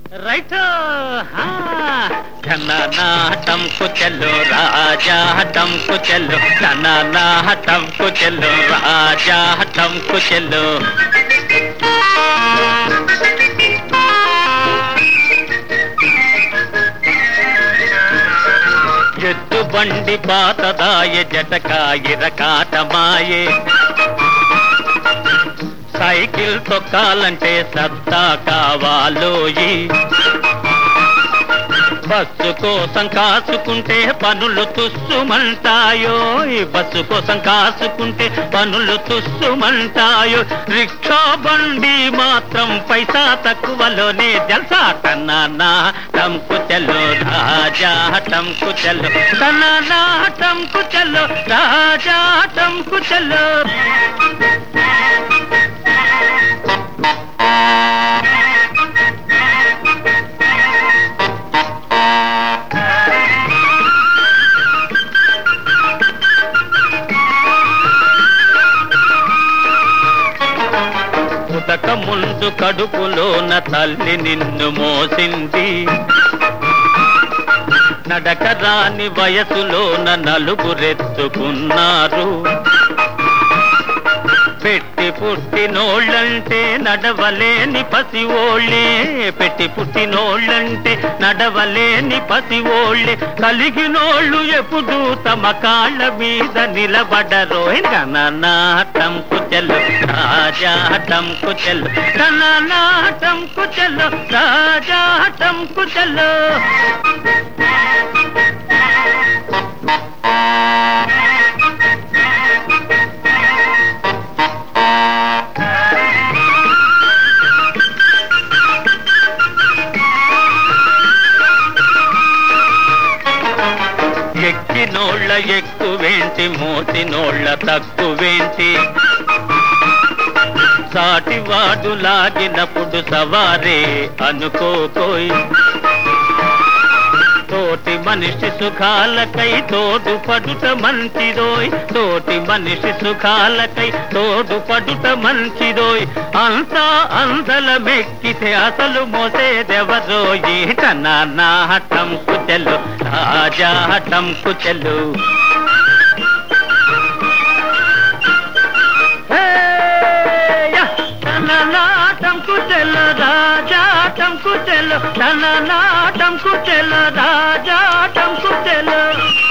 right నాటం కుచెల్లు రాజా హటం కుచెల్లు నాటం కుచెల్లు రాజా హటం కుచెల్లు ఎద్దు బండి పాతదాయ జటకాయిర కాటమాయే cycle తొక్కాలంటే సత్తా కావాలోయి బస్సు కోసం కాసుకుంటే పనులు తుస్సుమంటాయో ఈ బస్సు కోసం కాసుకుంటే పనులు తుస్సుమంటాయో రిక్షా బండి మాత్రం పైసా తక్కువలోనే జల్సా కన్నా టంకు చెల్లు రాజా టంకు చెల్లు కన్నా టంకు చెల్లు రాజా టంకు చెల్లు ఉదక ముందు కడుపులోన తల్లి నిన్ను మోసింది నడక రాని వయసులోన నలుగురెత్తుకున్నారు పెట్టి పుట్టినోళ్ళంటే నడవలేని పసివోళ్ళే పెట్టి పుట్టినోళ్ళంటే నడవలేని పసివోళ్ళే కలిగినోళ్ళు ఎప్పుడు తమ కాళ్ళ మీద నిలబడరో నాటం కుచెల్లు రాజాటం కుచెల్లు నాటం కుచెల్లు రాజాటం కుచెల్లు ఎక్కినోళ్ళ ఎక్కువేంటి మోసినోళ్ళ తక్కువేంటి సాటివాడు లాగినప్పుడు సవారే అనుకోకోయ్ తోటి మనిషి సుఖాలకై తోడు పడుట మంచిదోయ్ తోటి మనిషి సుఖాలకై తోడు పడుట మంచిదోయ్ అంతా అందల మెక్కితే అసలు మోసేదెవరోయి నా హఠం కుచెలు రాజా హఠం కుచెలు నాటం కుచెలు రాజాటం కుచెలు నాటం కుచెలు రాజాటం కుచెలు